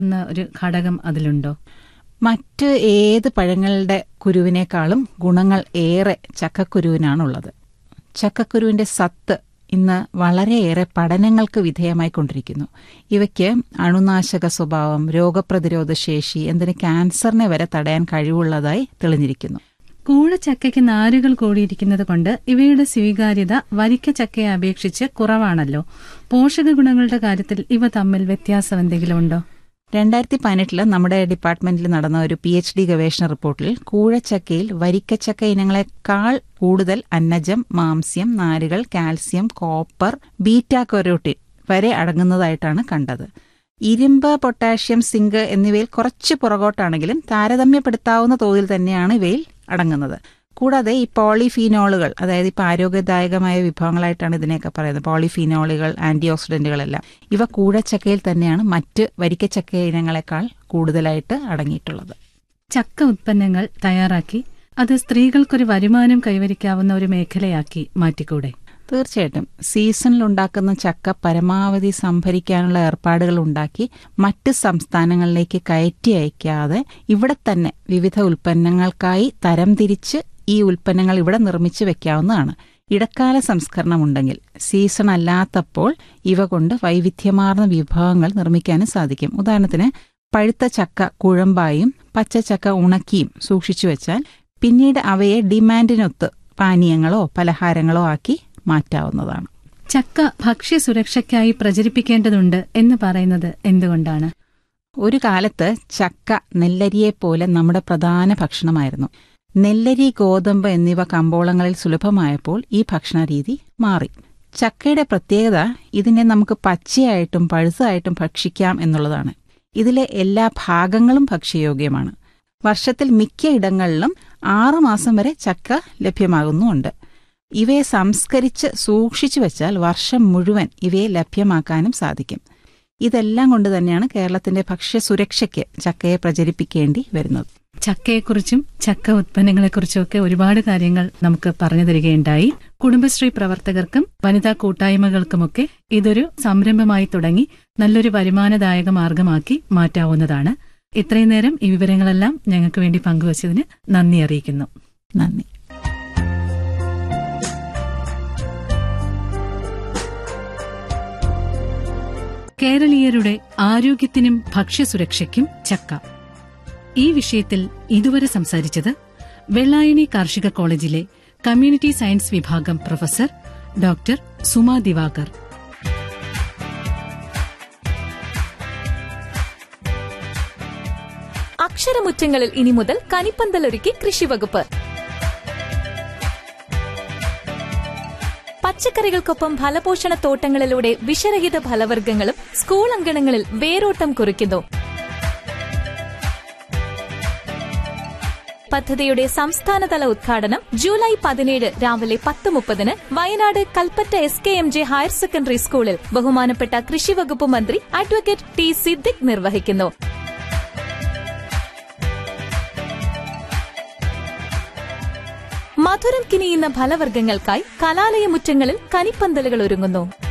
എന്ന ഒരു ഘടകം അതിലുണ്ടോ മറ്റ് ഏത് പഴങ്ങളുടെ കുരുവിനേക്കാളും ഗുണങ്ങൾ ഏറെ ചക്കക്കുരുവിനാണുള്ളത് ചക്കക്കുരുവിന്റെ സത്ത് ഇന്ന് വളരെയേറെ പഠനങ്ങൾക്ക് വിധേയമായി കൊണ്ടിരിക്കുന്നു ഇവയ്ക്ക് അണുനാശക സ്വഭാവം രോഗപ്രതിരോധ ശേഷി എന്തിന് ക്യാൻസറിനെ വരെ തടയാൻ കഴിവുള്ളതായി തെളിഞ്ഞിരിക്കുന്നു കൂഴച്ചക്കയ്ക്ക് നാരുകൾ കൂടിയിരിക്കുന്നത് കൊണ്ട് ഇവയുടെ സ്വീകാര്യത വരിക്ക ചക്കയെ അപേക്ഷിച്ച് കുറവാണല്ലോ പോഷക ഗുണങ്ങളുടെ കാര്യത്തിൽ ഇവ തമ്മിൽ വ്യത്യാസം എന്തെങ്കിലും ഉണ്ടോ രണ്ടായിരത്തി പതിനെട്ടില് നമ്മുടെ ഡിപ്പാർട്ട്മെന്റിൽ നടന്ന ഒരു പി എച്ച് ഡി ഗവേഷണ റിപ്പോർട്ടിൽ കൂഴച്ചക്കയിൽ വരിക്കച്ചക്ക ഇനങ്ങളെക്കാൾ കൂടുതൽ അന്നജം മാംസ്യം നാരുകൾ കാൽസ്യം കോപ്പർ ബീറ്റ കൊരോട്ടിൻ വരെ അടങ്ങുന്നതായിട്ടാണ് കണ്ടത് ഇരുമ്പ് പൊട്ടാഷ്യം സിങ്ക് എന്നിവയിൽ കുറച്ച് പുറകോട്ടാണെങ്കിലും താരതമ്യപ്പെടുത്താവുന്ന തോതിൽ തന്നെയാണ് ഇവയിൽ അടങ്ങുന്നത് കൂടാതെ ഈ പോളിഫീനോളുകൾ അതായത് ഇപ്പോൾ ആരോഗ്യദായകമായ വിഭവങ്ങളായിട്ടാണ് ഇതിനെയൊക്കെ പറയുന്നത് പോളിഫീനോളുകൾ ആന്റി ഓക്സിഡന്റുകളെല്ലാം ഇവ കൂഴച്ചക്കയിൽ തന്നെയാണ് മറ്റ് വരിക്കച്ചക്ക ഇനങ്ങളെക്കാൾ കൂടുതലായിട്ട് അടങ്ങിയിട്ടുള്ളത് ചക്ക ഉത്പന്നങ്ങൾ തയ്യാറാക്കി അത് സ്ത്രീകൾക്കൊരു വരുമാനം കൈവരിക്കാവുന്ന ഒരു മേഖലയാക്കി മാറ്റിക്കൂടെ തീർച്ചയായിട്ടും സീസണിൽ ഉണ്ടാക്കുന്ന ചക്ക പരമാവധി സംഭരിക്കാനുള്ള ഏർപ്പാടുകൾ ഉണ്ടാക്കി മറ്റ് സംസ്ഥാനങ്ങളിലേക്ക് കയറ്റി അയക്കാതെ ഇവിടെ തന്നെ വിവിധ ഉൽപ്പന്നങ്ങൾക്കായി തരംതിരിച്ച് ഈ ഉൽപ്പന്നങ്ങൾ ഇവിടെ നിർമ്മിച്ചു വെക്കാവുന്നതാണ് ഇടക്കാല സംസ്കരണം ഉണ്ടെങ്കിൽ സീസൺ അല്ലാത്തപ്പോൾ ഇവ കൊണ്ട് വൈവിധ്യമാർന്ന വിഭവങ്ങൾ നിർമ്മിക്കാനും സാധിക്കും ഉദാഹരണത്തിന് പഴുത്ത ചക്ക കുഴമ്പായും പച്ചച്ചക്ക ഉണക്കിയും സൂക്ഷിച്ചു വെച്ചാൽ പിന്നീട് അവയെ ഡിമാൻഡിനൊത്ത് പാനീയങ്ങളോ പലഹാരങ്ങളോ ആക്കി മാറ്റാവുന്നതാണ് ചക്ക ഭക്ഷ്യസുരക്ഷയ്ക്കായി പ്രചരിപ്പിക്കേണ്ടതുണ്ട് എന്ന് പറയുന്നത് എന്തുകൊണ്ടാണ് ഒരു കാലത്ത് ചക്ക നെല്ലരിയെപ്പോലെ നമ്മുടെ പ്രധാന ഭക്ഷണമായിരുന്നു നെല്ലരി ഗോതമ്പ് എന്നിവ കമ്പോളങ്ങളിൽ സുലഭമായപ്പോൾ ഈ ഭക്ഷണരീതി മാറി ചക്കയുടെ പ്രത്യേകത ഇതിനെ നമുക്ക് പച്ചയായിട്ടും പഴുത്തതായിട്ടും ഭക്ഷിക്കാം എന്നുള്ളതാണ് ഇതിലെ എല്ലാ ഭാഗങ്ങളും ഭക്ഷ്യയോഗ്യമാണ് വർഷത്തിൽ മിക്ക ഇടങ്ങളിലും ആറുമാസം വരെ ചക്ക ലഭ്യമാകുന്നുമുണ്ട് ഇവയെ സംസ്കരിച്ച് സൂക്ഷിച്ചു വെച്ചാൽ വർഷം മുഴുവൻ ഇവയെ ലഭ്യമാക്കാനും സാധിക്കും ഇതെല്ലാം കൊണ്ട് തന്നെയാണ് കേരളത്തിന്റെ ഭക്ഷ്യസുരക്ഷയ്ക്ക് ചക്കയെ പ്രചരിപ്പിക്കേണ്ടി വരുന്നത് ചക്കയെക്കുറിച്ചും ചക്ക ഉത്പന്നങ്ങളെക്കുറിച്ചും ഒക്കെ ഒരുപാട് കാര്യങ്ങൾ നമുക്ക് പറഞ്ഞു തരികയുണ്ടായി കുടുംബശ്രീ പ്രവർത്തകർക്കും വനിതാ കൂട്ടായ്മകൾക്കുമൊക്കെ ഇതൊരു സംരംഭമായി തുടങ്ങി നല്ലൊരു വരുമാനദായക മാർഗമാക്കി മാറ്റാവുന്നതാണ് ഇത്രയും നേരം ഈ വിവരങ്ങളെല്ലാം ഞങ്ങൾക്ക് വേണ്ടി പങ്കുവച്ചതിന് നന്ദി അറിയിക്കുന്നു നന്ദി കേരളീയരുടെ ആരോഗ്യത്തിനും ഭക്ഷ്യസുരക്ഷയ്ക്കും ചക്ക ഈ വിഷയത്തിൽ ഇതുവരെ സംസാരിച്ചത് വെള്ളായണി കാർഷിക കോളേജിലെ കമ്മ്യൂണിറ്റി സയൻസ് വിഭാഗം പ്രൊഫസർ ഡോക്ടർ സുമാ ദിവാകർ അക്ഷരമുറ്റങ്ങളിൽ ഇനി മുതൽ കനിപ്പന്തലൊരുക്കി കൃഷിവകുപ്പ് പച്ചക്കറികൾക്കൊപ്പം ഫലപോഷണ തോട്ടങ്ങളിലൂടെ വിഷരഹിത ഫലവർഗ്ഗങ്ങളും സ്കൂൾ അങ്കണങ്ങളിൽ വേരോട്ടം കുറിക്കുന്നു പദ്ധതിയുടെ സംസ്ഥാനതല ഉദ്ഘാടനം ജൂലൈ പതിനേഴ് രാവിലെ പത്ത് മുപ്പതിന് Wayanad Kalpetta S K M J higher secondary സ്കൂളിൽ ബഹുമാനപ്പെട്ട കൃഷിവകുപ്പ് മന്ത്രി അഡ്വക്കേറ്റ് ടി സിദ്ദിഖ് നിർവഹിക്കുന്നു മധുരം കിനിയുന്ന ഫലവർഗ്ഗങ്ങൾക്കായി കലാലയമുറ്റങ്ങളിൽ കനിപ്പന്തലുകൾ ഒരുങ്ങുന്നു